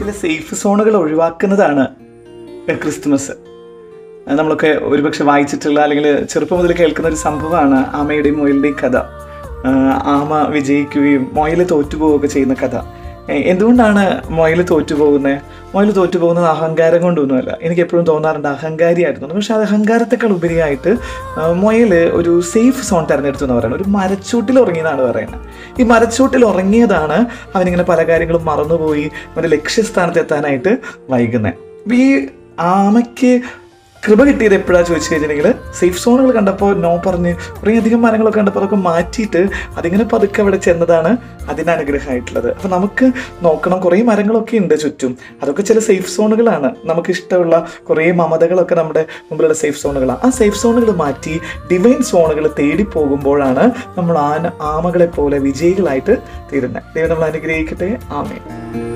ചില സേഫ് സോണുകൾ ഒഴിവാക്കുന്നതാണ് ക്രിസ്തുമസ് അത് നമ്മളൊക്കെ ഒരുപക്ഷെ വായിച്ചിട്ടുള്ള അല്ലെങ്കിൽ ചെറുപ്പം മുതൽ കേൾക്കുന്ന ഒരു സംഭവമാണ് ആമയുടെയും മൊയിലിൻ്റെയും കഥ ആ, ആമ വിജയിക്കുകയും മൊയിൽ തോറ്റുപോവുകയൊക്കെ ചെയ്യുന്ന കഥ എ, എന്തുകൊണ്ടാണ് മൊയിൽ തോറ്റുപോകുന്നത് മൊയിൽ തോറ്റുപോകുന്നത് അഹങ്കാരം കൊണ്ടൊന്നുമല്ല എനിക്ക് എപ്പോഴും തോന്നാറുണ്ട് അഹങ്കാരിയായിരുന്നു പക്ഷെ അത് അഹങ്കാരത്തെക്കാൾ ഉപരിയായിട്ട് മൊയിൽ ഒരു സേഫ് സോൺ തിരഞ്ഞെടുത്തു എന്ന് പറയുന്നത് ഒരു മരച്ചൂട്ടിൽ ഉറങ്ങിയെന്നാണ് പറയുന്നത് ഈ മരച്ചൂട്ടിൽ ഉറങ്ങിയതാണ് അവനിങ്ങനെ പല കാര്യങ്ങളും മറന്നുപോയി അവൻ്റെ ലക്ഷ്യസ്ഥാനത്ത് എത്താനായിട്ട് വൈകുന്നത് അപ്പം ഈ ആമയ്ക്ക് കൃപ കിട്ടിയത് എപ്പോഴാണ് ചോദിച്ചു കഴിഞ്ഞിട്ടുണ്ടെങ്കിൽ സേഫ് സോണുകൾ കണ്ടപ്പോൾ നോ പറഞ്ഞ് കുറേയധികം മരങ്ങളൊക്കെ കണ്ടപ്പോൾ അതൊക്കെ മാറ്റിയിട്ട് അതിങ്ങനെ പതുക്കെ അവിടെ ചെന്നതാണ് അതിന് അനുഗ്രഹമായിട്ടുള്ളത് അപ്പം നമുക്ക് നോക്കണം കുറേ മരങ്ങളൊക്കെ ഉണ്ട് ചുറ്റും അതൊക്കെ ചില സേഫ് സോണുകളാണ് നമുക്ക് ഇഷ്ടമുള്ള കുറേ മമതകളൊക്കെ നമ്മുടെ മുമ്പിലുള്ള സേഫ് സോണുകളാണ് ആ സേഫ് സോണുകൾ മാറ്റി ഡിവൈൻ സോണുകൾ തേടി പോകുമ്പോഴാണ് നമ്മൾ ആന ആമകളെ പോലെ വിജയികളായിട്ട് തീരുന്നത് ദൈവം നമ്മൾ അനുഗ്രഹിക്കട്ടെ ആമേ